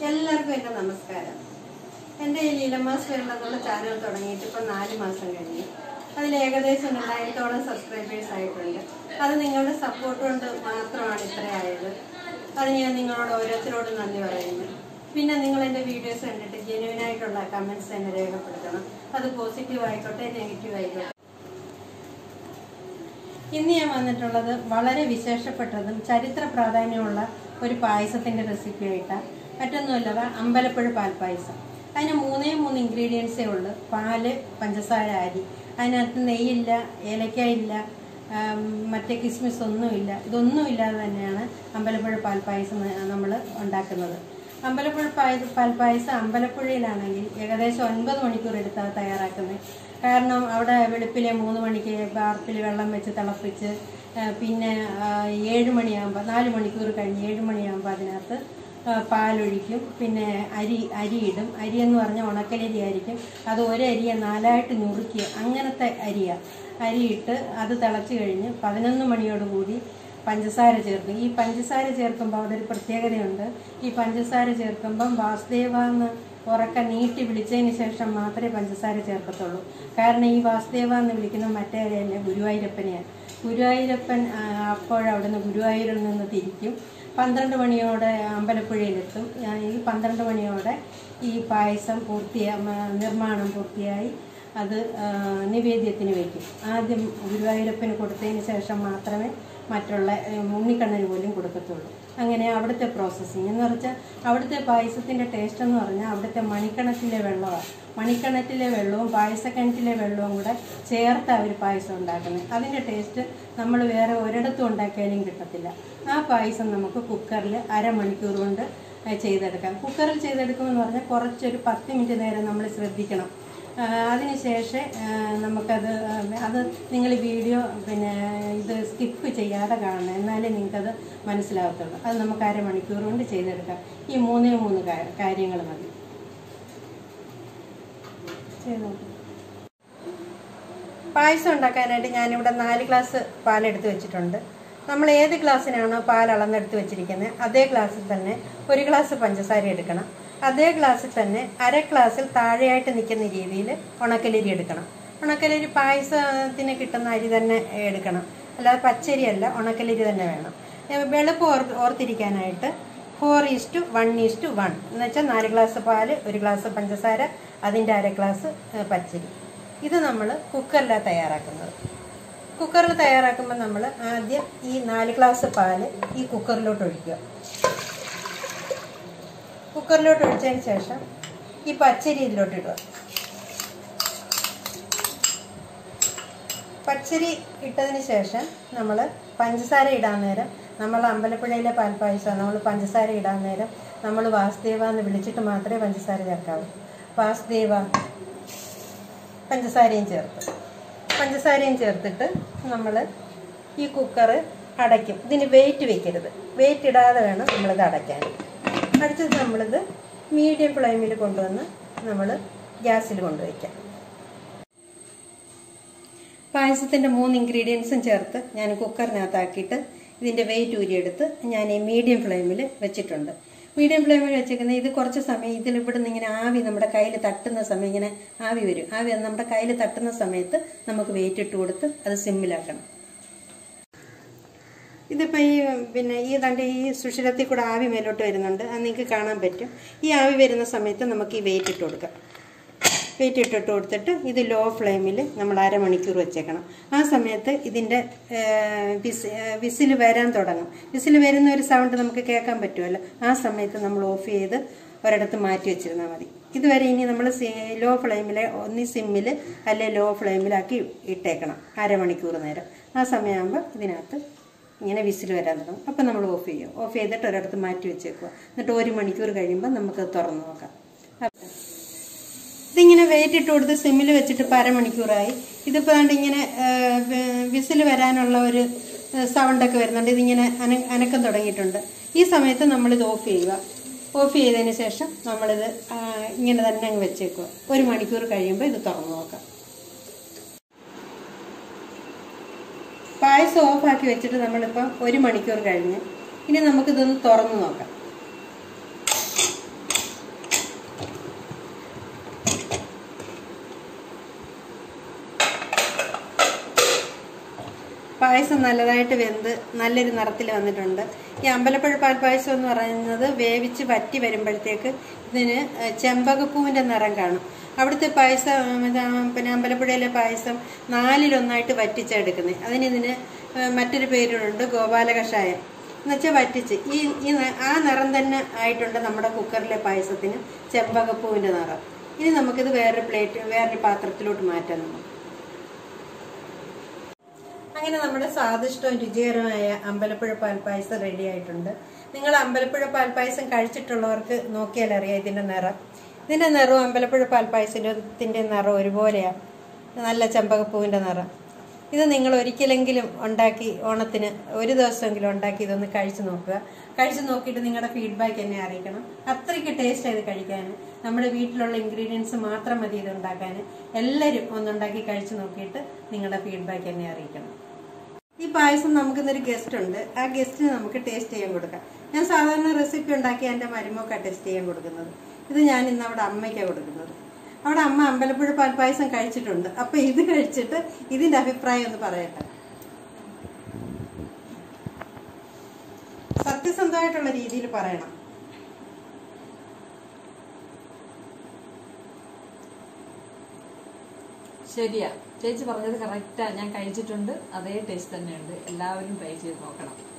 എല്ലാവർക്കും എൻ്റെ നമസ്കാരം എൻ്റെ ഈ ലീലമാസ് എന്നുള്ള ചാനൽ തുടങ്ങിയിട്ട് ഇപ്പം നാല് മാസം കഴിഞ്ഞു അതിൽ ഏകദേശം രണ്ടായിരത്തോളം സബ്സ്ക്രൈബേഴ്സ് ആയിട്ടുണ്ട് അത് നിങ്ങളുടെ സപ്പോർട്ട് കൊണ്ട് മാത്രമാണ് ഇത്രയായത് അത് ഞാൻ നിങ്ങളോട് ഓരോരുത്തരോടും നന്ദി പറയുന്നു പിന്നെ നിങ്ങൾ എൻ്റെ വീഡിയോസ് കണ്ടിട്ട് ജെന്യൂൻ ആയിട്ടുള്ള കമൻസ് തന്നെ രേഖപ്പെടുത്തണം അത് പോസിറ്റീവ് ആയിക്കോട്ടെ നെഗറ്റീവ് ആയിക്കോട്ടെ ഇന്ന് ഞാൻ വന്നിട്ടുള്ളത് വളരെ വിശേഷപ്പെട്ടതും ചരിത്ര പ്രാധാന്യമുള്ള ഒരു പായസത്തിന്റെ റെസിപ്പി ആയിട്ടാണ് മറ്റൊന്നുമല്ല അമ്പലപ്പുഴ പാൽപ്പായസം അതിന് മൂന്നേ മൂന്ന് ഇൻഗ്രീഡിയൻസേ ഉള്ളൂ പാല് പഞ്ചസാര അരി അതിനകത്ത് നെയ്യില്ല ഏലക്കായില്ല ആം, മറ്റേ കിസ്മിസ് ഒന്നുമില്ല ഇതൊന്നും ഇല്ലാതെ തന്നെയാണ് അമ്പലപ്പുഴ പാൽപ്പായസം നമ്മൾ ഉണ്ടാക്കുന്നത് അമ്പലപ്പുഴ പായ പാൽപ്പായസം അമ്പലപ്പുഴയിലാണെങ്കിൽ ഏകദേശം ഒൻപത് മണിക്കൂർ എടുത്താണ് തയ്യാറാക്കുന്നത് കാരണം അവിടെ വെളുപ്പിലെ മൂന്ന് മണിക്ക് ബാർപ്പിൽ വെള്ളം വെച്ച് തിളപ്പിച്ച് ആ, പിന്നെ ആ, ഏഴ് മണിയാകുമ്പോൾ നാല് മണിക്കൂർ കഴിഞ്ഞ് ഏഴ് മണിയാകുമ്പോൾ അതിനകത്ത് ആ, പാലൊഴിക്കും പിന്നെ അരി അരിയിടും അരി എന്ന് പറഞ്ഞാൽ ഉണക്കലരി ആയിരിക്കും അത് ഒരു അരിയെ നാലായിട്ട് നുറുക്കി അങ്ങനത്തെ അരിയാണ് അരിയിട്ട് അത് തിളച്ച് കഴിഞ്ഞ് പതിനൊന്ന് മണിയോടുകൂടി പഞ്ചസാര ചേർക്കും ഈ പഞ്ചസാര ചേർക്കുമ്പോൾ അവിടെ ഒരു പ്രത്യേകതയുണ്ട് ഈ പഞ്ചസാര ചേർക്കുമ്പം വാസുദേവ എന്ന് ഉറക്ക നീട്ടി വിളിച്ചതിന് ശേഷം മാത്രമേ പഞ്ചസാര ചേർക്കത്തുള്ളൂ കാരണം ഈ വാസുദേവ എന്ന് വിളിക്കുന്ന മറ്റേ ആരെയല്ല ഗുരുവായൂരപ്പനെയാണ് ഗുരുവായൂരപ്പൻ ആ, അപ്പോഴവിടുന്ന് ഗുരുവായൂരിൽ നിന്ന് തിരിക്കും പന്ത്രണ്ട് മണിയോടെ അമ്പലപ്പുഴയിലെത്തും ആ, ഈ പന്ത്രണ്ട് മണിയോടെ ഈ പായസം പൂർത്തിയാ മ- നിർമ്മാണം പൂർത്തിയായി അത് ആ, നിവേദ്യത്തിന് വയ്ക്കും ആദ്യം ഗുരുവായൂരപ്പന് കൊടുത്തതിന് ശേഷം മാത്രമേ മറ്റുള്ള ഏ, ഉണ്ണിക്കണ്ണന് പോലും കൊടുക്കത്തുള്ളൂ അങ്ങനെ അവിടുത്തെ പ്രോസസ്സിങ് എന്ന് വെച്ചാൽ അവിടുത്തെ പായസത്തിൻ്റെ ടേസ്റ്റ് എന്ന് പറഞ്ഞാൽ അവിടുത്തെ മണിക്കണത്തിലെ വെള്ളമാണ് മണിക്കണത്തിലെ വെള്ളവും പായസക്കിണറ്റിലെ വെള്ളവും കൂടെ ചേർത്ത് അവർ പായസം ഉണ്ടാക്കുന്നത് അതിൻ്റെ ടേസ്റ്റ് നമ്മൾ വേറെ ഒരിടത്തും ഉണ്ടാക്കിയാലും കിട്ടത്തില്ല ആ പായസം നമുക്ക് കുക്കറിൽ അരമണിക്കൂർ കൊണ്ട് ഏ, ചെയ്തെടുക്കാം കുക്കറിൽ ചെയ്തെടുക്കുമെന്ന് പറഞ്ഞാൽ കുറച്ചൊരു പത്ത് മിനിറ്റ് നേരം നമ്മൾ ശ്രദ്ധിക്കണം ആ, അതിനുശേഷം ആ, നമുക്കത് ആ, അത് നിങ്ങൾ വീഡിയോ പിന്നെ ഇത് സ്കിപ്പ് ചെയ്യാതെ കാണണം എന്നാലേ നിങ്ങൾക്കത് മനസ്സിലാകത്തുള്ളൂ അത് നമുക്ക് അരമണിക്കൂർ കൊണ്ട് ചെയ്തെടുക്കാം ഈ മൂന്നേ മൂന്ന് കാര്യങ്ങൾ മതി ചെയ്ത് നോക്ക്. പായസം ഉണ്ടാക്കാനായിട്ട് ഞാനിവിടെ നാല് ഗ്ലാസ് പാലെടുത്ത് വെച്ചിട്ടുണ്ട് നമ്മൾ ഏത് ഗ്ലാസ്സിനാണോ പാൽ അളന്നെടുത്ത് വെച്ചിരിക്കുന്നത് അതേ ഗ്ലാസ്സിൽ തന്നെ ഒരു ഗ്ലാസ് പഞ്ചസാര എടുക്കണം അതേ ഗ്ലാസ്സിൽ തന്നെ അര ഗ്ലാസ്സിൽ താഴെയായിട്ട് നിൽക്കുന്ന രീതിയിൽ ഉണക്കലരി എടുക്കണം ഉണക്കലരി പായസത്തിന് കിട്ടുന്ന അരി തന്നെ എടുക്കണം അല്ലാതെ പച്ചരിയല്ല ഉണക്കലരി തന്നെ വേണം ഏ, വെളുപ്പ് ഓർ ഓർത്തിരിക്കാനായിട്ട് four is to one is to one എന്ന് വെച്ചാൽ നാല് ഗ്ലാസ് പാല് ഒരു ഗ്ലാസ് പഞ്ചസാര അതിൻ്റെ അര ഗ്ലാസ് ഏ, പച്ചരി ഇത് നമ്മൾ കുക്കറിലാണ് തയ്യാറാക്കുന്നത് കുക്കറിൽ തയ്യാറാക്കുമ്പോൾ നമ്മൾ ആദ്യം ഈ നാല് ഗ്ലാസ് പാല് ഈ കുക്കറിലോട്ട് ഒഴിക്കുക കുക്കറിലോട്ട് ഒഴിച്ചതിന് ശേഷം ഈ പച്ചരി ഇതിലോട്ട് ഇടുക പച്ചരി ഇട്ടതിന് ശേഷം നമ്മൾ പഞ്ചസാര ഇടാൻ നേരം നമ്മൾ അമ്പലപ്പുഴയിലെ പാൽപ്പായസം നമ്മൾ പഞ്ചസാര ഇടാൻ നേരം നമ്മൾ വാസുദേവ എന്ന് വിളിച്ചിട്ട് മാത്രമേ പഞ്ചസാര ചേർക്കാവൂ വാസുദേവ പഞ്ചസാരയും ചേർത്ത് പഞ്ചസാരയും ചേർത്തിട്ട് നമ്മൾ ഈ കുക്കർ അടയ്ക്കും ഇതിന് വെയിറ്റ് വെക്കരുത് വെയിറ്റ് ഇടാതെ വേണം നമ്മളിത് അടയ്ക്കാൻ അടിച്ചിട്ട് നമ്മളിത് മീഡിയം ഫ്ലെയിമിൽ കൊണ്ടുവന്ന് നമ്മൾ ഗ്യാസിൽ കൊണ്ടുവയ്ക്കാം പായസത്തിൻ്റെ മൂന്ന് ഇൻഗ്രീഡിയൻസും ചേർത്ത് ഞാൻ കുക്കറിനകത്താക്കിയിട്ട് ഇതിൻ്റെ വെയിറ്റ് ഊരിയെടുത്ത് ഞാൻ ഈ മീഡിയം ഫ്ലെയിമിൽ വെച്ചിട്ടുണ്ട് മീഡിയം ഫ്ലെയിമിൽ വെച്ചേക്കുന്നത് ഇത് കുറച്ച് സമയം ഇതിൽ ഇവിടുന്ന് ഇങ്ങനെ ആവി നമ്മുടെ കയ്യിൽ തട്ടുന്ന സമയം ഇങ്ങനെ ആവി വരും ആവി അത് നമ്മുടെ കയ്യിൽ തട്ടുന്ന സമയത്ത് നമുക്ക് വെയിറ്റ് ഇട്ട് കൊടുത്ത് അത് സിമ്മിലാക്കണം ഇതിപ്പോൾ ഈ പിന്നെ ഈ തണ്ട് ഈ സുഷിരത്തിൽ കൂടെ ആവി മേലോട്ട് വരുന്നുണ്ട് അത് നിങ്ങൾക്ക് കാണാൻ പറ്റും ഈ ആവി വരുന്ന സമയത്ത് നമുക്ക് ഈ വെയിറ്റ് ഇട്ട് കൊടുക്കാം വെയിറ്റ് ഇട്ടിട്ട് കൊടുത്തിട്ട് ഇത് ലോ ഫ്ലെയിമിൽ നമ്മൾ അരമണിക്കൂർ വെച്ചേക്കണം ആ സമയത്ത് ഇതിൻ്റെ വിസ് വിസിൽ വരാൻ തുടങ്ങും വിസിൽ വരുന്ന ഒരു സൗണ്ട് നമുക്ക് കേൾക്കാൻ പറ്റുമല്ലോ ആ സമയത്ത് നമ്മൾ ഓഫ് ചെയ്ത് ഒരിടത്ത് മാറ്റി വെച്ചിരുന്നാൽ മതി ഇതുവരെ ഇനി നമ്മൾ ലോ ഫ്ലെയിമിൽ ഒന്നി സിമ്മിൽ അല്ലെ ലോ ഫ്ലെയിമിലാക്കി ഇട്ടേക്കണം അരമണിക്കൂർ നേരം ആ സമയമാകുമ്പോൾ ഇതിനകത്ത് ഇങ്ങനെ വിസിൽ വരാൻ തുടങ്ങും അപ്പം നമ്മൾ ഓഫ് ചെയ്യും ഓഫ് ചെയ്തിട്ട് ഒരിടത്ത് മാറ്റി വെച്ചേക്കുക എന്നിട്ട് ഒരു മണിക്കൂർ കഴിയുമ്പോൾ നമുക്ക് തുറന്ന് നോക്കാം അപ്പം ഇതിങ്ങനെ വെയിറ്റ് ഇട്ട് കൊടുത്ത് സിമ്മിൽ വെച്ചിട്ട് ഇപ്പം അരമണിക്കൂറായി ഇതിപ്പോൾ ദാണ്ട് ഇങ്ങനെ വിസിൽ വരാനുള്ള ഒരു സൗണ്ടൊക്കെ വരുന്നുണ്ട് ഇതിങ്ങനെ അന അനക്കം തുടങ്ങിയിട്ടുണ്ട് ഈ സമയത്ത് നമ്മളിത് ഓഫ് ചെയ്യുക ഓഫ് ചെയ്തതിന് ശേഷം നമ്മളിത് ആ, ഇങ്ങനെ തന്നെ അങ്ങ് വെച്ചേക്കുക ഒരു മണിക്കൂർ കഴിയുമ്പോൾ ഇത് തുറന്നു നോക്കാം പായസം ഓഫാക്കി വെച്ചിട്ട് നമ്മളിപ്പം ഒരു മണിക്കൂർ കഴിഞ്ഞ് ഇനി നമുക്കിതൊന്ന് തുറന്നു നോക്കാം പായസം നല്ലതായിട്ട് വെന്ത് നല്ലൊരു നിറത്തിൽ വന്നിട്ടുണ്ട് ഈ അമ്പലപ്പുഴ പാൽപ്പായസം എന്ന് പറയുന്നത് വേവിച്ച് വറ്റി വരുമ്പോഴത്തേക്ക് ഇതിന് ചെമ്പകപ്പൂവിൻ്റെ നിറം കാണും അവിടുത്തെ പായസം ഉം, ഇതാ, പിന്നെ അമ്പലപ്പുഴയിലെ പായസം നാലിലൊന്നായിട്ട് വറ്റിച്ചെടുക്കുന്നത് അതിന് ഇതിന് ഏഹ്, മറ്റൊരു പേരുണ്ട് ഗോപാല കഷായം എന്നുവെച്ചാൽ വറ്റിച്ച് ഈ ഈ ന- ആ നിറം തന്നെ ആയിട്ടുണ്ട് നമ്മുടെ കുക്കറിലെ പായസത്തിന് ചെമ്പകപ്പൂവിൻ്റെ നിറം ഇനി നമുക്കിത് വേറൊരു പ്ലേറ്റ് വേറൊരു പാത്രത്തിലോട്ട് മാറ്റാം നമുക്ക് അങ്ങനെ നമ്മുടെ സ്വാദിഷ്ടവും രുചികരമായ അമ്പലപ്പുഴ പാൽപ്പായസം റെഡി ആയിട്ടുണ്ട് നിങ്ങൾ അമ്പലപ്പുഴ പാൽപ്പായസം കഴിച്ചിട്ടുള്ളവർക്ക് നോക്കിയാൽ അറിയാം ഇതിന്റെ നിറം ഇതിന്റെ നിറവും അമ്പലപ്പുഴ പാൽപ്പായസത്തിന്റെ നിറം ഒരുപോലെയാണ് നല്ല ചെമ്പകപ്പൂവിന്റെ നിറം ഇത് നിങ്ങൾ ഒരിക്കലെങ്കിലും ഉണ്ടാക്കി ഓണത്തിന് ഒരു ദിവസമെങ്കിലും ഉണ്ടാക്കി ഇതൊന്ന് കഴിച്ചു നോക്കുക കഴിച്ചു നോക്കിയിട്ട് നിങ്ങളുടെ ഫീഡ്ബാക്ക് എന്നെ അറിയിക്കണം അത്രയ്ക്ക് ടേസ്റ്റ് ഇത് കഴിക്കാൻ നമ്മുടെ വീട്ടിലുള്ള ഇൻഗ്രീഡിയൻസ് മാത്രം മതി ഇത് ഉണ്ടാക്കാൻ എല്ലാവരും ഒന്നുണ്ടാക്കി കഴിച്ചു നോക്കിയിട്ട് നിങ്ങളുടെ ഫീഡ്ബാക്ക് എന്നെ അറിയിക്കണം ഈ പായസം നമുക്കിന്നൊരു ഗസ്റ്റ് ഉണ്ട് ആ ഗസ്റ്റിന് നമുക്ക് ടേസ്റ്റ് ചെയ്യാൻ കൊടുക്കാം ഞാൻ സാധാരണ റെസിപ്പി ഉണ്ടാക്കി എൻ്റെ മരുമൊക്കെ ടേസ്റ്റ് ചെയ്യാൻ കൊടുക്കുന്നത് ഇത് ഞാൻ ഇന്ന് അവിടെ അമ്മയ്ക്കാണ് കൊടുക്കുന്നത് അവിടെ അമ്മ അമ്പലപ്പുഴ പാൽപ്പായസം കഴിച്ചിട്ടുണ്ട് അപ്പൊ ഇത് കഴിച്ചിട്ട് ഇതിന്റെ അഭിപ്രായം ഒന്ന് പറയട്ടെ സത്യസന്ധമായിട്ടുള്ള രീതിയിൽ പറയണം ശരിയാ ചേച്ചി പറഞ്ഞത് കറക്റ്റാ ഞാൻ കഴിച്ചിട്ടുണ്ട് അതേ ടേസ്റ്റ് തന്നെയുണ്ട് എല്ലാവരും ട്രൈ ചെയ്ത് നോക്കണം